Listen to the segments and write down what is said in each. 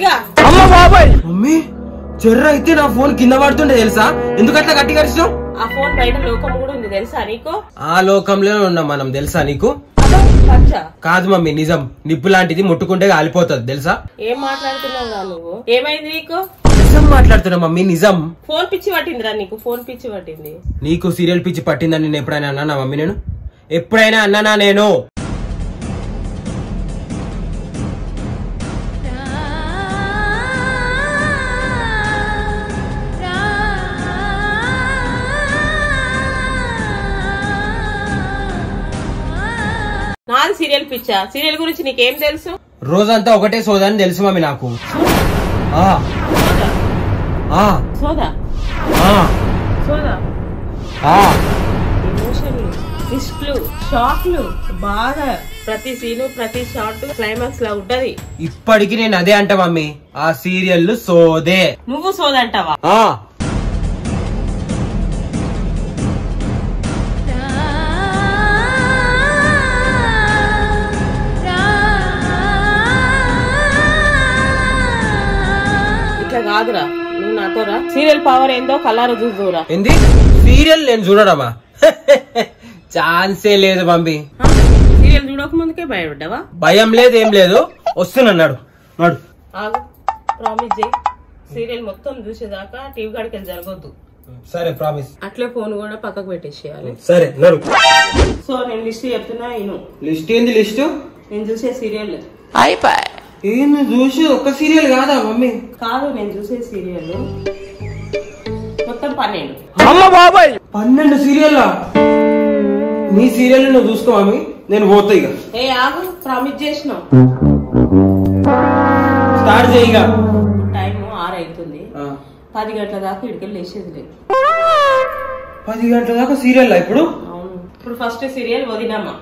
గట్టిగా మమ్మీ చెర్ర అయితే నా ఫోన్ కింద పడుతుండే తెలుసా ఎందుకు అట్లా గట్టిగా అరిచినావు ఆ ఫోన్ బయట లోకం కూడా ఉంది తెలుసా నీకు ఆ లోకంలోనే ఉన్నాం మనం తెలుసా నీకు అదో పంచ కాదు మమ్మీ నిజం నిప్పు లాంటిది ముట్టుకుంటే కాలిపోతుంది తెలుసా ఏం మాట్లాడుతున్నావు నువ్వు ఏమైంది నీకు నిజం మాట్లాడుతున్నా మమ్మీ నిజం ఫోన్ పిచ్చి పట్టిందిరా నీకు ఫోన్ పిచ్చి పట్టింది నీకు సీరియల్ పిచ్చి పట్టిందని నేను ఎప్పుడైనా అన్నానా మమ్మీ నేను ఎప్పుడైనా అన్నానా నేను నాది సీరియల్ పిచ్చా సీరియల్ గురించి నీకేం తెలుసు రోజంతా ఒకటే సోదని తెలుసు మమ్మీ నాకు ఆ, సోదా ఆ, సోదా ఆ, సోదా ఆ. ఎమోషన్లు ట్విస్ట్లు షాక్లు బాగా ప్రతి సీను ప్రతి షాట్ క్లైమాక్స్ లా ఉంటది ఇప్పటికి నేను అదే అంట మమ్మీ ఆ సీరియల్ సోదే నువ్వు సోదంటావా ఆ ఇట్లా కాదురా నువ్వు నాతో రా సీరియల్ పవర్ ఏందో కల్లారు చూద్దురా ఏంది సీరియల్ నేను చూడడమా ఛాన్సే లేదు మమ్మీ సీరియల్ చూడక ముందుకే భయపడ్డావా భయం లేదు ఏం లేదు వస్తున్నాడు నాడు ఆగు ప్రామిస్ చేయి సీరియల్ మొత్తం చూసేదాకా టీవీ కాడికి వెళ్ళి జరగొద్దు సరే ప్రామిస్ అట్లే ఫోన్ కూడా పక్కకు పెట్టేసేయాలి సరే నడు సో నేను లిస్ట్ చెప్తున్నా ఇను లిస్ట్ ఏంది లిస్ట్ నేను చూసే సీరియల్ ఏంది చూసి ఒక్క సీరియల్ కాదా మమ్మీ కాదు నేను చూసే సీరియల్ మొత్తం పన్నెండు పన్నెండు సీరియల్లా నీ సీరియల్ నువ్వు చూసుకో మమ్మీ నేను పోతా ఇక ఏ ఆగు ప్రామిస్ చేసినావు స్టార్ట్ చేయగా టైం ఆరు అవుతుంది పది గంటల దాకా ఇడికెళ్ళి లేచేది లేదు పది గంటల దాకా సీరియల్ ఇప్పుడు అవును ఇప్పుడు ఫస్ట్ సీరియల్ వదినమ్మా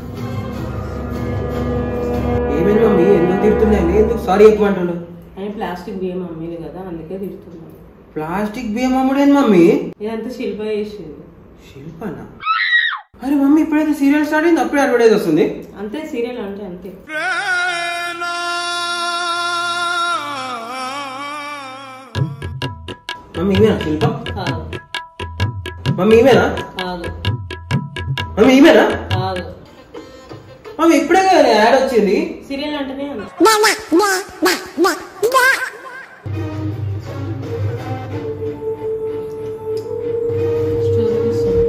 ఏమైంది మమ్మీ ఎందుకు తిడుతున్నాయి ఎందుకు సారీ ఎక్కువ అంటుండు అని ప్లాస్టిక్ బియ్యం అమ్మేది కదా అందుకే తిడుతున్నాను ప్లాస్టిక్ బియ్యం అమ్ముడేంది మమ్మీ ఇదంతా శిల్ప చేసింది శిల్పనా అరే మమ్మీ ఇప్పుడైతే సీరియల్ స్టార్ట్ అయింది అప్పుడే అడ్వర్టైజ్ వస్తుంది అంతే సీరియల్ అంటే అంతే మమ్మీ ఇవేనా శిల్పం కాదు మమ్మీ ఇవేనా కాదు మమ్మీ ఇవేనా కాదు మమ్మీ ఇప్పుడే కదా యాడ్ వచ్చింది సీరియల్ అంటేనే అంతే స్టోరీ తీస్తుంది.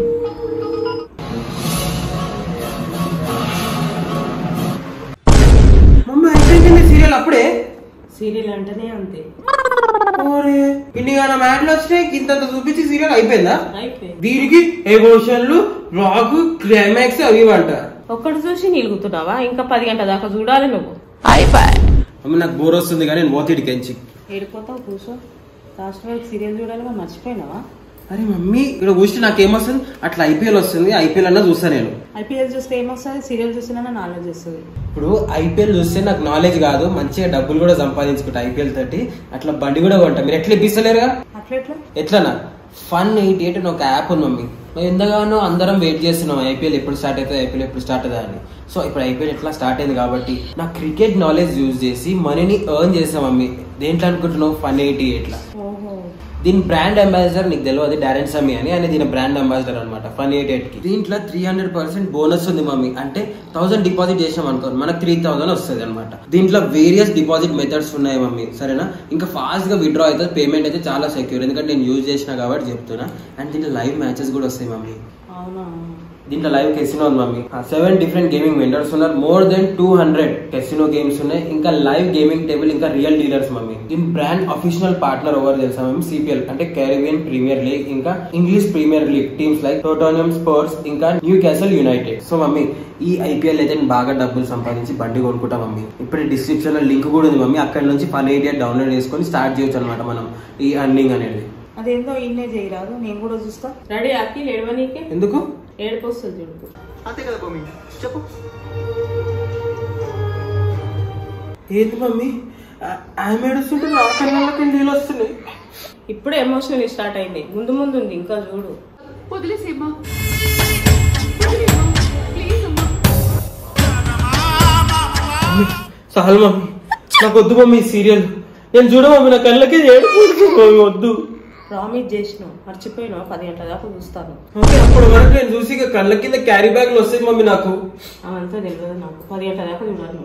మమ్మీ అయిపోయింది సీరియల్ అప్పుడే సీరియల్ అంటేనే అంతే ఓరే ఇన్ని గాన మ్యాట్లు వచ్చినాయి ఇంత చూపించి సీరియల్ అయిపోయిందా అయిపోయింది దీనికి ఎమోషన్లు రాక్ క్లైమాక్స్ అవి ఇవి అంటారు ఒక్కటి చూసి నిలుగుతున్నావా ఇంకా పది గంటల దాకా చూడాలి నువ్వు మమ్మీ నాకు బోర్ వస్తుంది కానీ నేను పోతే ఇడికెంచి ఏడిపోతావు కూర్చో లాస్ట్ వరకు సీరియల్ చూడాలిగా మర్చిపోయినావా అరే మమ్మీ ఇక్కడ కూర్చుంటే నాకు ఏమొస్తుంది అట్లా ఐపీఎల్ వస్తుంది ఐపీఎల్ అన్నా చూస్తా నేను ఐపీఎల్ చూస్తే ఏమొస్తుంది సీరియల్ చూసినా నాలెడ్జ్ వస్తుంది ఇప్పుడు ఐపీఎల్ చూస్తే నాకు నాలెడ్జ్ కాదు మంచిగా డబ్బులు కూడా సంపాదించుకుంటా ఐపీఎల్ తోటి అట్లా బండి కూడా కొంటా మీరు ఎట్లా ఇప్పిస్తలేరుగా అట్లెట్లా ఎట్లనా ఫన్ ఎయిట్ ఎయిట్ అని ఒక యాప్ ఉంది మమ్మీ మేము ఎంతగానో అందరం వెయిట్ చేస్తున్నాం ఐపీఎల్ ఎప్పుడు స్టార్ట్ అవుతుంది ఐపీఎల్ ఎప్పుడు స్టార్ట్ అవుతుంది అని సో ఇప్పుడు ఐపీఎల్ ఎట్లా స్టార్ట్ అయింది కాబట్టి నా క్రికెట్ నాలెడ్జ్ యూజ్ చేసి మనీని ఎర్న్ చేసాం మమ్మీ దేంట్లో అనుకుంటున్నావు ఫన్ ఎయిటీ ఎయిట్లా ఓహో దీని బ్రాండ్ అంబాసిడర్ నీకు తెలియదు డారెన్ సమీ అని ఆయన దీని బ్రాండ్ అంబాసిడర్ అనమాట ఫన్ ఎయిట్ ఎయిట్ కి దీంట్లో త్రీ హండ్రెడ్ పర్సెంట్ బోనస్ ఉంది మమ్మీ అంటే థౌసండ్ డిపాజిట్ చేసాం అనుకో మనకు త్రీ థౌసండ్ వస్తుంది అనమాట దీంట్లో వేరియస్ డిపాజిట్ మెథడ్స్ ఉన్నాయి మమ్మీ సరేనా ఇంకా ఫాస్ట్ గా విత్డ్రా అవుతుంది పేమెంట్ అయితే చాలా సెక్యూర్ ఎందుకంటే నేను యూజ్ చేసిన కాబట్టి చెప్తున్నా అండ్ దీంట్లో లైవ్ మ్యాచెస్ కూడా వస్తాయి మమ్మీ అవునా దీంట్లో లైవ్ కెసినో ఉంది mummy seven different gaming vendors ఉన్నారు more than two hundred casino games ఉన్నాయి ఇంకా లైవ్ గేమింగ్ టేబుల్ ఇంకా రియల్ డీలర్స్ మమ్మీ దీని బ్రాండ్ అఫీషియల్ పార్ట్నర్ ఎవరు తెలుసా మమ్మీ సిపిఎల్ అంటే కెరీబియన్ ప్రీమియర్ లీగ్ ఇంకా English Premier League teams like Tottenham sports ఇంకా Newcastle United so mummy ఈ ఐపీఎల్ అయితే నేను బాగా డబ్బులు సంపాదించి బండి కొనుక్కుంటా మమ్మీ ఇప్పుడు డిస్క్రిప్షన్ లో లింక్ కూడా ఉంది మమ్మీ అక్కడ నుంచి ఫన్ ఐడియా డౌన్లోడ్ చేసుకొని స్టార్ట్ చేయొచ్చు అనమాట మనం ఈ అర్నింగ్ అనేది అదేందో ఇన్నే చేయరాదు నేను కూడా చూస్తా రెడీ అక్కి ఏడవనీకే ఎందుకు ఏడుపు వస్తుంది చూడు అంతే కదా భూమి చెప్పు ఏంటి మమ్మీ ఆ- ఆమె ఏడుస్తుంటే నా కళ్ళకి నీళ్ళు వస్తున్నాయి ఇప్పుడు ఎమోషనల్ స్టార్ట్ అయింది ముందు ముందు ఉంది ఇంకా చూడు వదిలేసేమ్మా వదిలేమ్మా ప్లీజ్ అమ్మా చాలు మమ్మీ నాకు వద్దు మమ్మీ సీరియల్ నేను చూడ మమ్మీ నా కళ్ళకి ఏడుపు వస్తుంది మమ్మీ వద్దు ప్రామిస్ చేసినావు మర్చిపోయినావు పది గంటల దాకా చూస్తాను మమ్మీ అప్పటి వరకు నేను చూసి ఇక కళ్ళ కింద క్యారీ బ్యాగ్లు వస్తాయి మమ్మీ నాకు అవంతా తెలియదు నాకు పది గంటల దాకా చూడాలి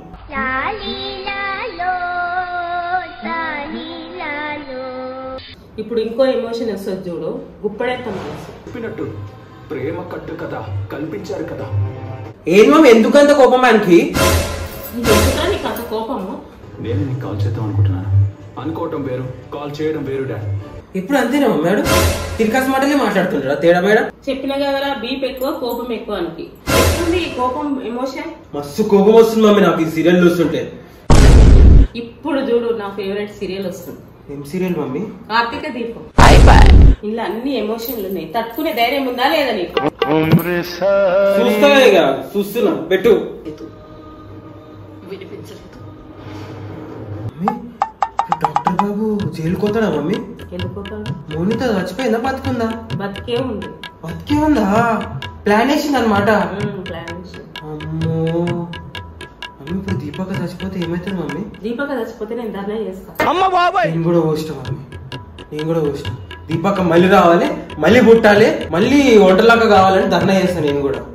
ఇప్పుడు ఇంకో ఎమోషన్ వస్తుంది చూడు గుప్పడెత్తం మనసు చెప్పినట్టు ప్రేమ కట్టు కదా కల్పించారు కదా ఏం మమ్మీ ఎందుకంత కోపం ఆయనకి నీకు ఎందుకురా నీకు అంత కోపము నేను నీకు కాల్ చేద్దాం అనుకుంటున్నాను అనుకోవటం వేరు కాల్ చేయడం వేరు డాడ్ ఇప్పుడు అంతేనా మమ్మీ వాడు తిరకాసు మాటలే మాట్లాడుతుంటారా తేడా మేడం చెప్పిన కదరా బీప్ ఎక్కువ కోపం ఎక్కువ అనికి ఎట్లుంది ఈ కోపం ఎమోషన్ మస్తు కోపం వస్తుంది మమ్మీ నాకు ఈ సీరియల్ చూస్తుంటే ఇప్పుడు చూడు నా ఫేవరెట్ సీరియల్ వస్తుంది ఏం సీరియల్ మమ్మీ కార్తీక దీపం ఇందులో అన్ని ఎమోషన్లు ఉన్నాయి తట్టుకునే ధైర్యం ఉందా లేదా నీకు చూస్తా ఇక చూస్తున్నా పెట్టు వినిపించలేదు మమ్మీ డాక్టర్ బాబు జైలుకి పోతాడా మమ్మీ వెళ్ళిపోతాడు మోనిత చచ్చిపోయిందా బతుకుందా బతికే ఉంది బతికే ఉందా ప్లాన్ వేసింది అనమాట ఉమ్, ప్లాన్ చేసి. అమ్మో మమ్మీ ఇప్పుడు దీపక చచ్చిపోతే ఏమవుతుంది మమ్మీ దీపక చచ్చిపోతే నేను ధర్నా చేస్తా నేను కూడా పోస్తా మమ్మీ నేను కూడా పోస్తా దీపక మళ్ళీ రావాలి మళ్ళీ పుట్టాలి మళ్ళీ వంటలాగా కావాలని ధర్నా చేస్తాను నేను కూడా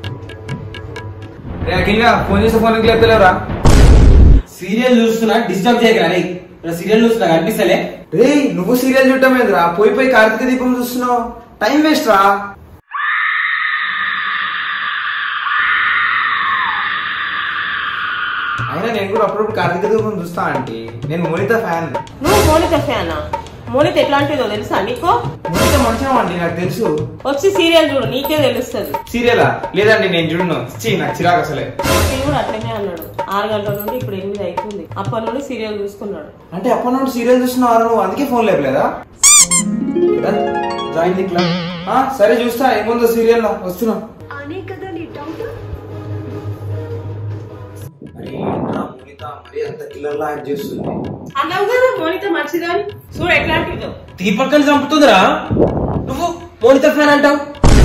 రే అఖిల్గా ఫోన్ చేస్తే ఫోన్ లేపుతలేవురా సీరియల్ చూస్తున్నా డిస్టర్బ్ చేయగల రే సీరియల్ చూస్తున్నా కనిపిస్తలే రే నువ్వు సీరియల్ చూడటం ఏందిరా పోయి పోయి కార్తీక దీపం చూస్తున్నావు టైం వేస్ట్ రా అయినా నేను కూడా అప్పుడప్పుడు కార్తీక దీపం చూస్తా అంటే నేను మోనిత ఫ్యాన్ నువ్వు మోనిత ఫ్యానా మోనిత ఎట్లాంటిదో తెలుసా నీకు మోనిత మంచిగా అండి నాకు తెలుసు వచ్చి సీరియల్ చూడు నీకే తెలుస్తుంది సీరియలా లేదండి నేను చూడను చీ నాకు చిరాకు అసలే నేను కూడా అట్లనే అన్నాడు ఆరు గంటల నుండి ఇప్పుడు ఎనిమిది అవుతుంది అప్పటి నుండి సీరియల్ చూసుకున్నాడు అంటే అప్పటి నుండి సీరియల్ చూస్తున్నావు నువ్వు అందుకే ఫోన్ లేపలేదా జాయిన్ ది క్లబ్ ఆ, సరే చూస్తా ఏముందో సీరియల్ వస్తున్నా అనే కదా నీ డౌట్ అరే ఏంట్రా మోనిత మరి అంత కిల్లర్ లా యాక్ట్ చేస్తుంది అన్నావు కదా మోనిత మంచిదని చూడు ఎట్లాంటిదో దీపక్కని చంపుతుందిరా నువ్వు మోనిత ఫ్యాన్ అంటావు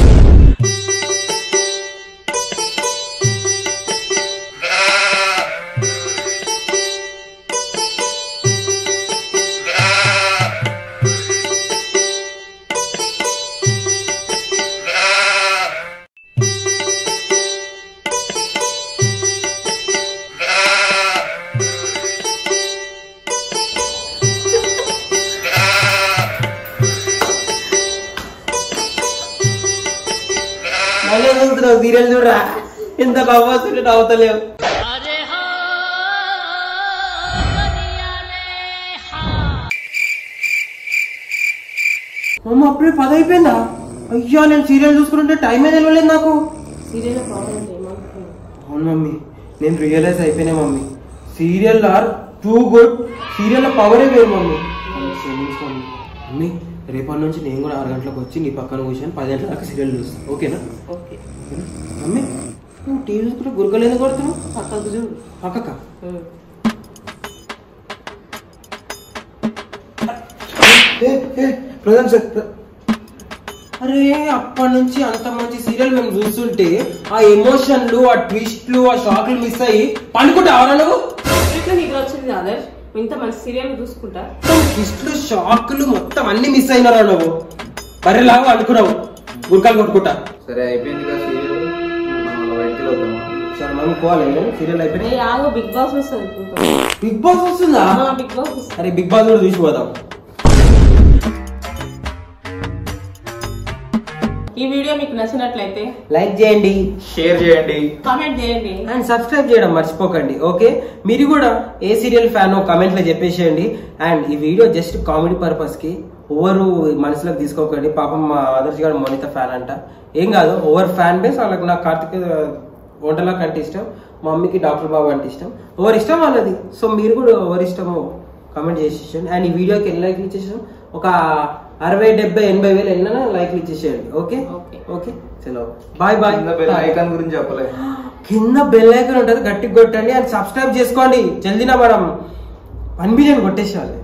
మళ్ళీ చూస్తున్నావు సీరియల్ చూడరా ఎంత బాగా వస్తుంటే నవ్వుతలేవు అమ్మ అప్పుడే పది అయిపోయిందా అయ్యా నేను సీరియల్ చూసుకుంటుంటే టైమే తెలియలేదు నాకు సీరియల్ పవర్ అంటే ఏమనుకున్నావు అవును మమ్మీ నేను రియలైజ్ అయిపోయినా mummy serial are too good serial పవరే వేరు మమ్మీ క్షమించు మమ్మీ మమ్మీ రేపటి నుంచి నేను కూడా ఆరు గంటలకు వచ్చి నీ పక్కన కూర్చొని పది గంటల దాకా సీరియల్ చూస్తాను ఓకేనా ఓకే ఓకేనా? మమ్మీ నువ్వు టీవీ చూసుకుంటే గురకలు ఎందుకు కొడుతున్నావు పక్కకు చూడు పక్కక ఉమ్. ఏ, ఏ, ప్రధాన్ సార్ ప్ర- అరే అప్పటి నుంచి అంత మంచి సీరియల్ మేము చూస్తుంటే ఆ ఎమోషన్లు ఆ ట్విస్ట్లు ఆ షాక్లు మిస్ అయ్యి పండుకుంటే అవరా నువ్వు ఎట్లా నిద్ర వచ్చింది ఆదర్శ్ ఇంత మంచి సీరియల్ చూసుకుంటా ట్విస్ట్లు షాక్లు మొత్తం అన్ని మిస్ అయినారా నువ్వు బర్రెలాగా అనుకున్నావు గురకాలు కొట్టుకుంటా సరే అయిపోయింది కదా సీరియల్ మనం బయటికి వెళ్దామా సరే మనం పోవాలి సీరియల్ ఏ అయిపోయి ఆగో బిగ్ బాస్ వస్తుంది బిగ్ బాస్ వస్తుందా బిగ్ బాస్ వస్తుంది అరే బిగ్ బాస్ కూడా చూసి పోదాం ఈ వీడియో మీకు నచ్చినట్లయితే లైక్ చేయండి షేర్ చేయండి కామెంట్ చేయండి అండ్ సబ్స్క్రైబ్ చేయడం మర్చిపోకండి ఓకే మీరు కూడా ఏ సీరియల్ ఫ్యాన్ కామెంట్లో చెప్పేసేయండి అండ్ ఈ వీడియో జస్ట్ కామెడీ పర్పస్ కి ఓవరు మనసులోకి తీసుకోకండి పాపం మా ఆదర్శ్ గారు మోనిత ఫ్యాన్ అంట ఏం కాదు ఓవర్ ఫ్యాన్ బేస్ వాళ్ళకి నాకు కార్తిక్ వంటలకు అంటే ఇష్టం మా మమ్మీకి డాక్టర్ బాబు అంటే ఇష్టం ఓవర్ ఇష్టం వాళ్ళది సో మీరు కూడా ఓవర్ ఇష్టమో కామెంట్ చేసేసండి అండ్ ఈ వీడియోకి ఎన్ని లైక్లు ఇచ్చేసాం ఒక అరవై డెబ్బై ఎనభై వేలు ఎన్న లైక్లు ఇచ్చేసేయండి ఓకే Okay. ఓకే చలో బాయ్ బాయ్ కింద బెల్ ఐకాన్ గురించి చెప్పలే కింద బెల్ ఐకాన్ ఉంటుంది గట్టిగా కొట్టండి అండ్ సబ్స్క్రైబ్ చేసుకోండి జల్దీనా మేడం వన్ మిలియన్ కొట్టేసేయాలి